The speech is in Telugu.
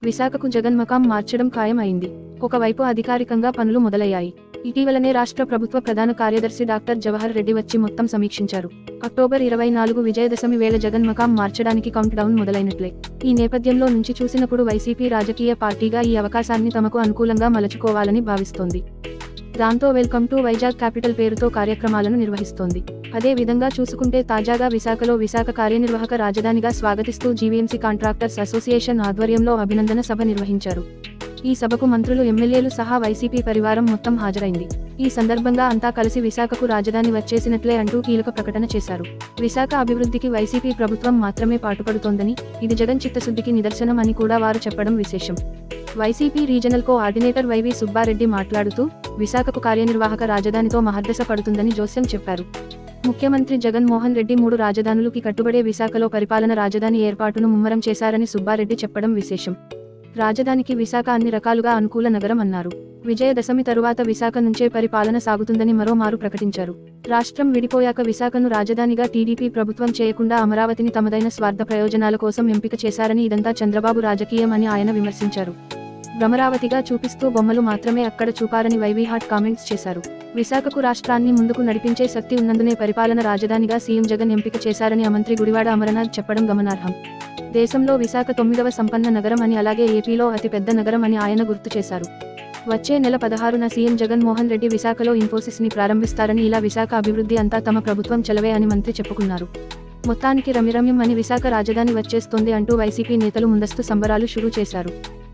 విశాఖకు జగన్ మకాం మార్చడం ఖాయం అయింది ఒకవైపు అధికారికంగా పనులు మొదలయ్యాయి ఇటీవలనే రాష్ట్ర ప్రభుత్వ ప్రధాన కార్యదర్శి డాక్టర్ జవహర్ రెడ్డి వచ్చి మొత్తం సమీక్షించారు అక్టోబర్ ఇరవై నాలుగు విజయదశమి వేళ జగన్ మకాం మార్చడానికి కౌంట్ డౌన్ మొదలైనట్లే ఈ నేపథ్యంలో నుంచి చూసినప్పుడు వైసీపీ రాజకీయ పార్టీగా ఈ అవకాశాన్ని తమకు అనుకూలంగా మలచుకోవాలని భావిస్తోంది దాంతో వెల్కమ్ టు వైజాగ్ క్యాపిటల్ పేరుతో కార్యక్రమాలను నిర్వహిస్తోంది అదే విధంగా చూసుకుంటే తాజాగా విశాఖలో విశాఖ కార్యనిర్వాహక రాజధానిగా స్వాగతిస్తూ జీవీఎంసీ కాంట్రాక్టర్స్ అసోసియేషన్ ఆధ్వర్యంలో అభినందన సభ నిర్వహించారు ఈ సభకు మంత్రులు ఎమ్మెల్యేలు సహా వైసీపీ పరివారం మొత్తం హాజరైంది ఈ సందర్భంగా అంతా కలిసి విశాఖకు రాజధాని వచ్చేసినట్లే అంటూ కీలక ప్రకటన చేశారు విశాఖ అభివృద్ధికి వైసీపీ ప్రభుత్వం మాత్రమే పాటుపడుతోందని ఇది జగన్ చిత్తశుద్ధికి నిదర్శనం అని కూడా వారు చెప్పడం విశేషం YCP regional coordinator YV Subba Reddy మాట్లాడుతూ విశాఖకు కార్యనిర్వాహక రాజధానితో మహర్దశ పడుతుందని జోస్యం చెప్పారు ముఖ్యమంత్రి జగన్ మోహన్ రెడ్డి మూడు రాజధానులకి కట్టుబడే విశాఖలో పరిపాలన రాజధాని ఏర్పాటును ముమ్మరం చేశారని సుబ్బారెడ్డి చెప్పడం విశేషం రాజధానికి విశాఖ అన్ని రకాలుగా అనుకూల నగరం అన్నారు విజయదశమి తరువాత విశాఖ నుంచే పరిపాలన సాగుతుందని మరోమారు ప్రకటించారు రాష్ట్రం విడిపోయాక విశాఖను రాజధానిగా టీడీపీ ప్రభుత్వం చేయకుండా అమరావతిని తమదైన స్వార్థ ప్రయోజనాల కోసం ఎంపిక చేశారని ఇదంతా చంద్రబాబు రాజకీయం అని ఆయన విమర్శించారు భ్రమరావతిగా చూపిస్తూ బొమ్మలు మాత్రమే అక్కడ చూపారని వైవీ హాట్ కామెంట్స్ చేశారు విశాఖకు రాష్ట్రాన్ని ముందుకు నడిపించే శక్తి ఉన్నందునే పరిపాలన రాజధానిగా సీఎం జగన్ ఎంపిక చేశారని ఆ మంత్రి గుడివాడ అమరనాథ్ చెప్పడం గమనార్హం దేశంలో విశాఖ తొమ్మిదవ సంపన్న నగరం అని అలాగే ఏపీలో అతిపెద్ద నగరం అని ఆయన గుర్తు చేశారు వచ్చే నెల పదహారున సీఎం జగన్ మోహన్ రెడ్డి విశాఖలో ఇన్ఫోసిస్ ని ప్రారంభిస్తారని ఇలా విశాఖ అభివృద్ధి అంతా తమ ప్రభుత్వం చెలవే అని మంత్రి చెప్పుకున్నారు మొత్తానికి రమిరమ్యం అని విశాఖ రాజధాని వచ్చేస్తోంది అంటూ వైసీపీ నేతలు ముందస్తు సంబరాలు షురూ చేశారు